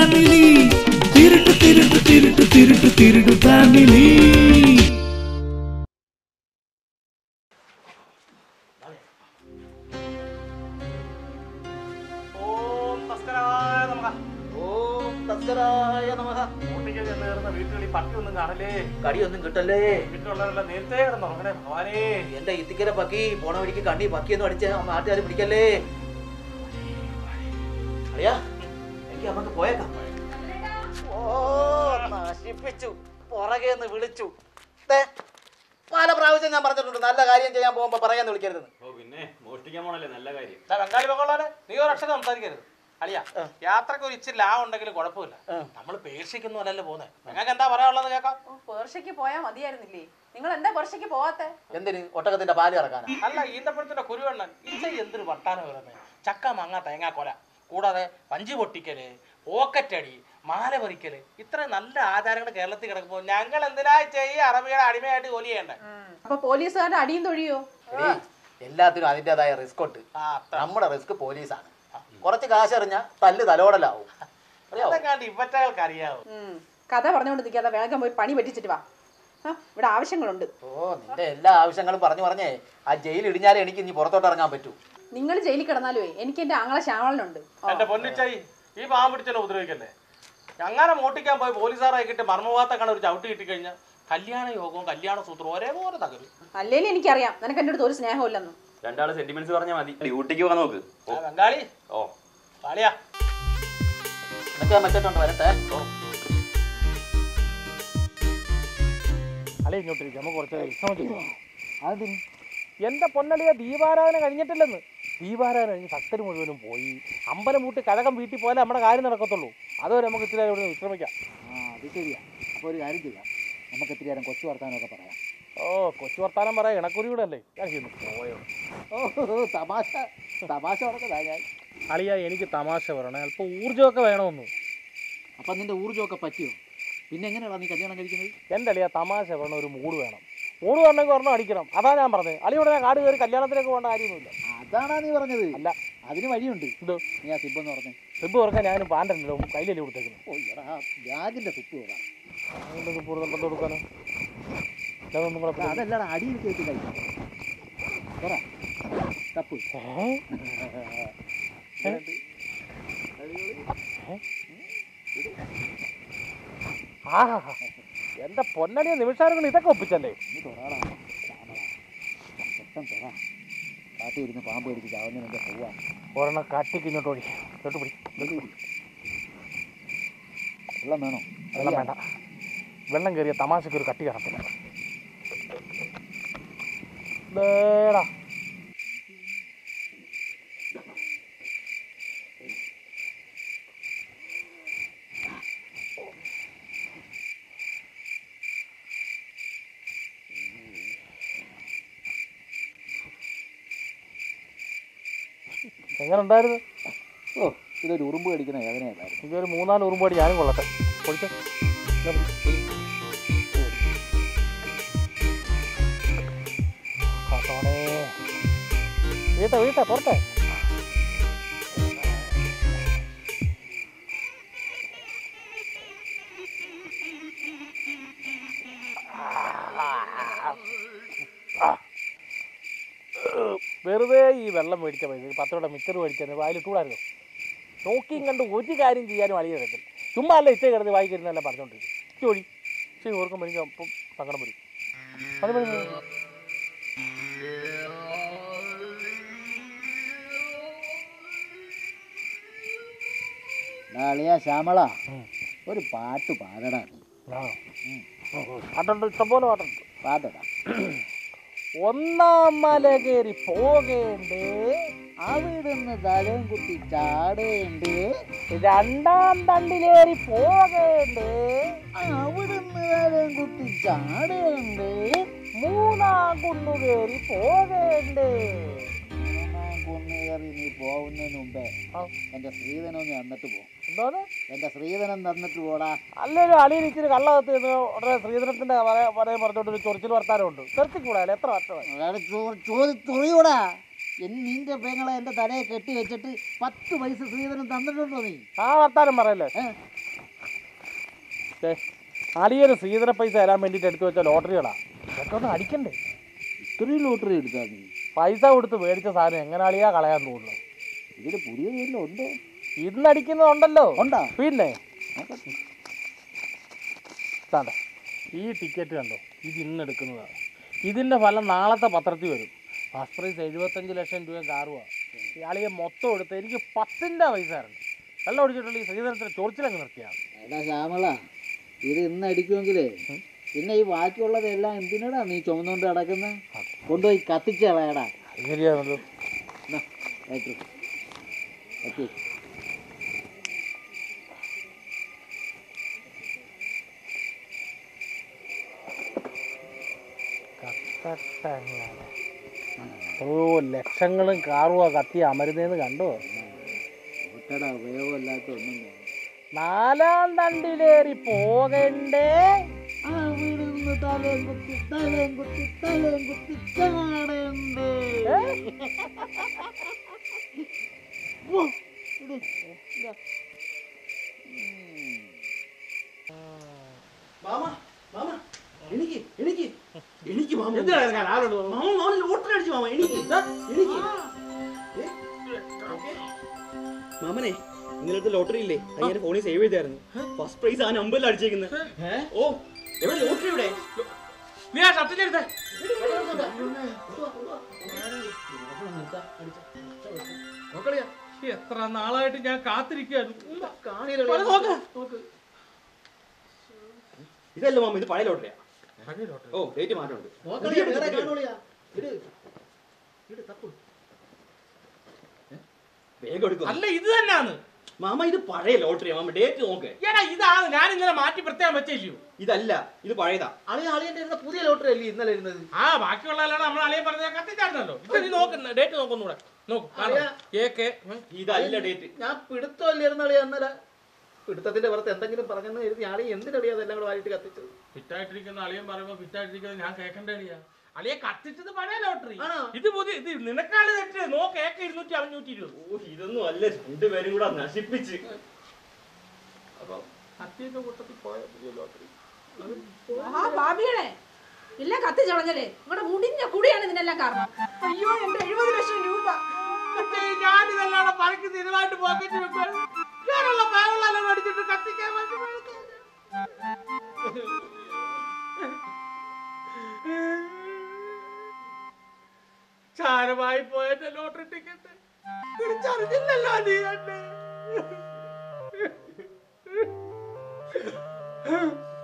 Family തിരുട്ടു തിരുട്ടു തിരുട്ടു തിരുട്ടു തിരുട്ടു family ഓം തസ്കരായ നമഃ. ഓം തസ്കരായ നമഃ ഊട്ടിക്ക് ചെന്ന് കയറുന്ന വീട്ടുകളിൽ പട്ടിയൊന്നും കാണല്ലേ കടിയൊന്നും കിട്ടല്ലേ വീട്ടിലുള്ളവരെല്ലാം നേരത്തെ കിടന്നു അങ്ങനെ ഭഗവാനേ എന്റെ ഇത്തിക്കര പക്കി പോണ വഴിക്ക് കണ്ണി പക്കിയൊന്നും അടിച്ച് നാട്ടുകാർ പിടിക്കല്ലേ അറിയാ എനിക്ക് നമുക്ക് പോയേക്കാം ഓ നശിപ്പിച്ചു പുറകെ നിന്ന് വിളിച്ചു ദേ, പല പ്രാവശ്യം ഞാൻ പറഞ്ഞിട്ടുണ്ട് നല്ല കാര്യം ചെയ്യാൻ പോകുമ്പോ പറയാന്ന് വിളിക്കരുതെന്ന് ഓ പിന്നെ മോഷ്ടിക്കാൻ പോണല്ലേ നല്ല കാര്യം ദാ ബംഗാളി പൊക്കോളാണ് നീ ഒരു അക്ഷരം സംസാരിക്കരുത് അളിയ യാത്രക്ക് ഒരു ഇച്ചിരി ലാഭം ഉണ്ടെങ്കിലും കുഴപ്പമില്ല നമ്മൾ പേർഷിക്കൊന്നും അല്ലല്ലോ പോകുന്നത് നിങ്ങൾക്ക് എന്താ പറയാനുള്ളത് കേൾക്കാം ഓ, പേർഷ്യക്ക് പോയാ മതിയായിരുന്നില്ലേ നിങ്ങൾ എന്താ പേർഷ്യക്ക് പോവാത്തെ എന്തിന് ഒട്ടകത്തിന്റെ പാല് ഇറക്കാനാ അല്ല ഈന്തപ്പഴത്തിന്റെ കുരുവെണ്ണൻ ഇച്ച എന്തൊരു വട്ടാനം വരുന്നത് ചക്ക മാങ്ങ തേങ്ങ കൊല കൂടാതെ പഞ്ചി പൊട്ടിക്കല് പോക്കറ്റടി മാല പറിക്കല് ഇത്ര നല്ല ആചാരങ്ങൾ കേരളത്തിൽ കിടക്കുമ്പോൾ ഞങ്ങൾ എന്തിനാ ചെയ്യ അറബിയുടെ അടിമയായിട്ട് ജോലി ചെയ്യണ്ടേ അപ്പൊ പോലീസുകാരുടെ അടിയും തൊഴിയോ എടീ, എല്ലാത്തിനും അതിൻ്റെതായ റിസ്ക് ഉണ്ട് ആ അത്ര നമ്മുടെ റിസ്ക് പോലീസാണ് കുറച്ച് കാശ് എറിഞ്ഞ തല്ല് തലോടലാവും അറിയാവോ അതെങ്ങാണ്ട് ഇവറ്റകൾക്ക് അറിയാവോ ഉം. കഥ പറഞ്ഞുകൊണ്ട് നിൽക്കാതെ വേഗം പോയി പണി പറ്റിച്ചിട്ട് വാ ആ, ഇവിടെ ആവശ്യങ്ങളുണ്ട് ഓ നിന്റെ എല്ലാ ആവശ്യങ്ങളും പറഞ്ഞു പറഞ്ഞേ ആ ജയിൽ ഇടിഞ്ഞാലേ എനിക്ക് ഇനി പുറത്തോട്ട് ഇറങ്ങാൻ പറ്റൂ നിങ്ങൾ ജയിലിൽ കിടന്നാലുവേ എനിക്ക് എന്റെ ആങ്ങളെ ശ്യാമളനുണ്ട് ഓ, എന്റെ പൊന്നിച്ചായി ഈ പാവം പിടിച്ചല്ലോ ഉപദ്രവിക്കല്ലേ അങ്ങനെ മോട്ടിക്കാൻ പോയി പോലീസുകാരെ കിട്ടി മർമ്മഭാഗത്തെ കാണാൻ ഒരു ചവിട്ടി കിട്ടിക്കഴിഞ്ഞാൽ കല്യാണ യോഗവും കല്യാണ സൂത്രവും ഒരേപോലെ തകരും അല്ലേലും എനിക്കറിയാം നിനക്ക് എൻ്റെ അടുത്ത് ഒരു സ്നേഹമില്ലെന്ന് രണ്ടാള് സെന്റിമെന്റ്സ് പറഞ്ഞാൽ മതി ഡ്യൂട്ടിക്ക് പോകാൻ നോക്ക് ആ, ബംഗാളി ഓ കാളിയാ നിനക്ക് ഞാൻ വെച്ചിട്ടുണ്ട് വരട്ടെ ഓ അളി ഇങ്ങോട്ടിരിക്കും നമുക്ക് കുറച്ച് വിശ്രമിച്ചു അതിന് എന്റെ പൊന്നളിയ ദീപാരാധന കഴിഞ്ഞിട്ടില്ലെന്ന് ദീപാരാധന കഴിഞ്ഞ് ഭക്തർ മുഴുവനും പോയി അമ്പലം പൂട്ടി കഴകം വീട്ടിൽ പോയാലേ നമ്മുടെ കാര്യം നടക്കത്തുള്ളൂ അതുവരെ നമുക്ക് ഇത്തിരി നേരം ഇവിടെ വിശ്രമിക്കാം ആ അത് ശരിയാ അപ്പോൾ ഒരു കാര്യം ചെയ്യാം നമുക്ക് ഇത്തിരി നേരം കൊച്ചു വർത്താനമൊക്കെ പറയാം ഓ കൊച്ചു വർത്താനം പറയാം ഇണക്കുരുവിടെ അല്ലേ ഞാൻ ചെയ്യുന്നു പോയോ ഓ തമാശ തമാശ പറഞ്ഞതാ ഞാൻ അളിയ എനിക്ക് തമാശ പറയണേ അല്പം ഊർജ്ജമൊക്കെ വേണമെന്ന് അപ്പം നിന്റെ ഊർജ്ജമൊക്കെ പറ്റിയോ പിന്നെ എങ്ങനെയാണോ നീ കല്യാണം കഴിക്കുന്നത് എൻ്റെ അളിയ തമാശ പറഞ്ഞ ഒരു മൂഡ് വേണം മൂഡ് വരണമെങ്കിൽ ഒരെണ്ണം അടിക്കണം അതാ ഞാൻ പറഞ്ഞത് അളിയോടെ ഞാൻ കാട് കയറി കല്യാണത്തിലേക്ക് പോകേണ്ട കാര്യമൊന്നുമില്ല അതാണാ നീ പറഞ്ഞത് അല്ല. അതിന് വഴിയുണ്ട് എന്തോ നീ ആ സിബ് എന്ന് പറഞ്ഞേ റിബ് തുറക്കാൻ ഞാനും പാൻറ്റല്ലോ കയ്യിലല്ലേ കൊടുത്തേക്കുന്നത് ഓ എടാ ബാഗിന്റെ തുപ്പ് പോകാം എന്തൊക്കെ പൂർണ്ണം കൊടുക്കാനോ അതൊന്നും കൂടെ പിടി- അതല്ലടാ അടിയിൽ കയറ്റി കഴിക്കും പറ തപ്പ് ഏ? ആഹാ എന്റെ പൊന്നടിയ നിമിഷാരങ്ങൾ ഇതൊക്കെ ഒപ്പിച്ചല്ലേ നീ തൊറാടാ ശ്യാമള പെട്ടെന്ന് തൊറ കാട്ടി ഇരുന്ന് പാമ്പ് കടിച്ച് ചാവുന്നതിന് എന്റെ പോവാ ഒരെണ്ണം കട്ടിക്ക് ഇങ്ങോട്ട് ഓടി ഇങ്ങോട്ട് പിടി വെള്ളം വേണോ വെള്ളം വേണ്ട വെള്ളം കയറിയ തമാശക്ക് ഒരു കട്ടി കാണത്തില്ല ദേടാ എങ്ങനെ ഉണ്ടായിരുന്നു ഓ ഇതൊരു ഉറുമ്പ് കടിക്കുന്ന വേദനയല്ലായിരുന്നു ഇതൊരു മൂന്നാല് ഉറുമ്പോടി ഞാനും കൊള്ളട്ടെ പൊളിച്ചേ കാത്തോണേ വീട്ടെ വീട്ടെ പുറത്തെ വെറുതെ ഈ വെള്ളം മേടിച്ച പൈസ പത്ത് രൂപ മിച്ചർ മേടിച്ചത് വായിൽ ഇട്ടുകൂടായിരുന്നു നോക്കിയും കണ്ട് ഒരു കാര്യം ചെയ്യാനും അളിയ കിടക്കും ചുമ്മാ അല്ല ഇച്ചേ കിടന്ന് വായിക്കരുന്നല്ല പറഞ്ഞോണ്ടിരിക്കും ജോലി ശരി ഓർക്കുമ്പോൾ എനിക്ക് അപ്പം സങ്കടം വരും അത് മതി, മതി. ഡാളിയ ശ്യാമള ഉം. ഒരു പാട്ട് പാടടാ നീ. ആ. പാട്ടുണ്ട് ഇഷ്ടംപോലെ പാട്ടുണ്ട് പാടടാ ഒന്നാം മല കയറി പോകേണ്ടേ അവിടുന്ന് തലയും കുത്തി ചാടേണ്ടേ രണ്ടാം തണ്ടിലേറി പോകേണ്ടേ അവിടുന്ന് തലയും കുത്തി ചാടേണ്ടേ മൂന്നാം കുന്നു കയറി പോകേണ്ടേ മൂന്നാം കുന്ന് കയറി നീ പോകുന്നതിന് മുമ്പേ ആ. എന്റെ സ്ത്രീധനം നീ തന്നിട്ട് പോ എന്താണ് എന്റെ സ്ത്രീധനം തന്നിട്ട് പോടാ അല്ലെങ്കിൽ അളിയിൽ ഇച്ചിരി കള്ളകത്ത് നിന്ന് ഉടനെ ശ്രീധരത്തിന്റെ പറയാൻ പറഞ്ഞോണ്ട് ചൊറിച്ചിൽ വർത്താനമുണ്ട് തെറിച്ചിക്കൂടാ എത്ര വർത്തമായി അയാള് ചോ- ചോദി തുറിയൂടാ എൻ- നിന്റെ പെങ്ങളെ എന്റെ തലയെ കെട്ടി വെച്ചിട്ട് പത്ത് പൈസ സ്ത്രീധനം തന്നിട്ടുണ്ടോ നീ ആ വർത്താനം പറയല്ലേ ഏ? ദേ, അടിയൊരു ശ്രീധര പൈസ തരാൻ വേണ്ടിയിട്ട് എടുത്തു വെച്ച ലോട്ടറികളാ ഇതൊക്കെ ഒന്ന് അടിക്കണ്ടേ ഇത്രയും ലോട്ടറി എടുത്താൽ നീ പൈസ കൊടുത്ത് മേടിച്ച സാധനം എങ്ങനെ അളിയാ കളയാൻ തോന്നുന്നു ഇതിൽ പുതിയ പേരിലും ഉണ്ട് ഇന്ന് അടിക്കുന്നതുണ്ടല്ലോ ഉണ്ടാ പിന്നെ ഇതാണ്ടെ, ഈ ടിക്കറ്റ് കണ്ടോ ഇത് ഇന്ന് എടുക്കുന്നതാണ് ഇതിൻ്റെ ഫലം നാളത്തെ പത്രത്തിൽ വരും ഫസ്റ്റ് പ്രൈസ് എഴുപത്തഞ്ച് ലക്ഷം രൂപ കാറുക ഇയാളിയെ മൊത്തം എടുത്ത് എനിക്ക് പത്തിൻ്റെ പൈസ തരണം വെള്ളം ഒടിച്ചിട്ടുള്ള ഈ ശ്രീധരത്തിന് ചൊറിച്ചിലങ്ങ് നിർത്തിയാണ് എടാ ശ്യാമള ഇത് ഇന്ന് അടിക്കുമെങ്കിലേ പിന്നെ ഈ ബാക്കിയുള്ളതെല്ലാം എന്തിനടാ നീ ചുമന്നുകൊണ്ട് കിടക്കുന്നത് കൊണ്ടുപോയി കത്തിച്ച് കളയടാ അത് ശരിയാണല്ലോ എന്നാ, കയറ്റ്. കത്തി. കത്തട്ടെ അങ്ങനെ. ഓ ലക്ഷങ്ങളും കാറുക കത്തി അമരുന്നേന്ന് കണ്ടോ ഒട്ടടാ ഉപയോഗമില്ലാത്ത ഒന്നും വേണ്ട. നാലാം തണ്ടിലേറി പോകണ്ടേ അവിടുന്ന് തലയും കുത്തി തലയും കുത്തി തലയും കുത്തി ചാടണ്ടേ ഏ? ഓ, ഇട്. ഇതാ. മാമ മാമ എനിക്ക് എനിക്ക് എനിക്ക് മാമ എന്തിനാ ഞാൻ ആരോട് പറഞ്ഞു? മാമ മാമ ലോട്ടറി അടിച്ചു മാമ എനിക്ക് ദാ, എനിക്ക് ഏ? മാമനെ ഇന്നലത്തെ ലോട്ടറി ഇല്ലേ അയ്യായിരം ഫോണിൽ സേവ് ചെയ്തായിരുന്നു ഫസ്റ്റ് പ്രൈസ് ആ നമ്പറിൽ അടിച്ചേക്കുന്നത് ഓ എവിടെ ലോട്ടറി ഇവിടെ നീ ആ ഷർട്ടിന്റെ എടുത്തേ നോക്കളിയാ എത്ര നാളായിട്ട് ഞാൻ കാത്തിരിക്കുകയായിരുന്നു കാണിയല്ലോ ഇതല്ല മാമ ഇത് പഴയ ലോട്ടറിയാ ഓ ഡേറ്റ് മാറ്റമുണ്ട് നോക്കളിയാ വേറെ കാണുള്ളിയാ ഇട് ഇട് തപ്പു വേഗം എടുക്കും അല്ല ഇത് തന്നെയാണ് മാമ ഇത് പഴയ ലോട്ടറിയാ മാമ ഡേറ്റ് നോക്ക് എടാ ഇതാണ് ഞാൻ ഇന്നലെ മാറ്റി പ്രത്യേകം വെച്ചേച്ചു ഇതല്ല ഇത് പഴയതാ അളിയ അളിയന്റെ ഇരുന്ന പുതിയ ലോട്ടറി അല്ലേ ഇന്നലെ ഇരുന്നത് ആ ബാക്കിയുള്ള അല്ലാതെ നമ്മൾ അളിയെ പറഞ്ഞ കത്തിച്ചായിരുന്നല്ലോ ഇത് നീ നോക്കുന്ന ഡേറ്റ് നോക്കുന്നൂടെ നോക്കും അറിയാം. എ കെ ഇതല്ല ഡേറ്റ് ഞാൻ പിടുത്തമല്ലായിരുന്നു അളിയ ഇന്നലെ പിടുത്തത്തിന്റെ പുറത്ത് എന്തെങ്കിലും പറഞ്ഞെന്ന് കരുതി ആളി എന്തിനളിയാ അതെല്ലാം കൂടെ വായിട്ട് കത്തിച്ചത് ഫിറ്റായിട്ടിരിക്കുന്ന അളിയൻ പറയുമ്പോ ഫിറ്റായിട്ടിരിക്കുന്നത് ഞാൻ കേൾക്കണ്ട അളിയാ അളിയെ കത്തിച്ചത് പഴയ ലോട്ടറി ആണോ? ഇത് പുതിയ ഇത് നിനക്കാണ് തെറ്റ് നോക്ക് ഏക്ക ഇരുന്നൂറ്റി അഞ്ഞൂറ്റി ഇരുപത് ഓ ഇതൊന്നും അല്ല രണ്ടുപേരും കൂടെ നശിപ്പിച്ച് അപ്പൊ കത്തിയുടെ കൂട്ടത്തിൽ പോയ പുതിയ ലോട്ടറി ആ ഭാവിയണേ ഇല്ല കത്തി ചളഞ്ഞല്ലേ നിങ്ങളുടെ മുടിഞ്ഞ കുടിയാണ് ഇതിനെല്ലാം കാരണം അയ്യോ എന്റെ എഴുപത് ലക്ഷം രൂപ ഞാൻ ഇതെല്ലാം പറക്കി സ്ഥിരമായിട്ട് പോക്കറ്റ് വെക്കാൻ ഞാനുള്ള ബാഗുകളെല്ലാം അടിച്ചിട്ട് കത്തിക്കാൻ വേണ്ടി ചാരമായി പോയ ലോട്ടറി ടിക്കറ്റ് തിരിച്ചറിഞ്ഞില്ലല്ലോ നീ എന്നെ